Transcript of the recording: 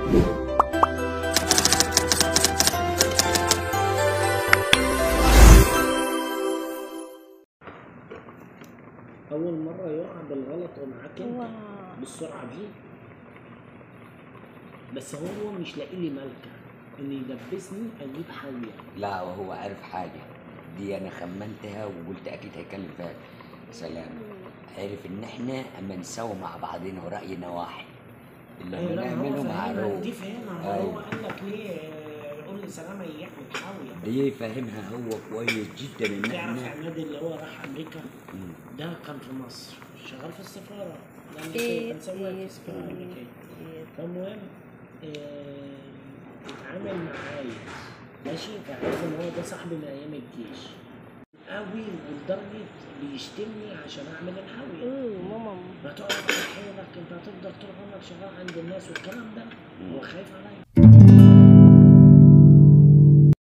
اول مره يقع بالغلط ومعاك انت واو. بالسرعه دي بس هو مش لاقي لي ملكه ان يدبسني اجيب حاويه لا وهو عارف حاجة دي أنا خمنتها وقلت أكيد هيكلم فيها سلام عرف إن إحنا أما نساوي مع بعضنا ورأينا واحد اللي أيوة، لا، ما هو بنعمله مع فاهمها، روح دي فاهمها هو أيوة. قال لك ليه آه، يقول لي سلامه يحمد حاويه دي فاهمها هو كويس جدا إن تعرف إحنا عماد اللي هو راح امريكا مم. ده كان في مصر شغال في السفاره الامريكيه إيه، كان سواق في إيه، السفاره إيه، الامريكيه إيه. فالمهم آه، اتعامل معايا ماشي فعرف ان هو ده صاحبي من ايام الجيش قوي ولدرجه بيشتمني عشان اعمل الحاويه أوه، ماما ما تقعد على حيلك انت هتفضل طول عمرك شغال عند الناس والكلام ده هو خايف عليا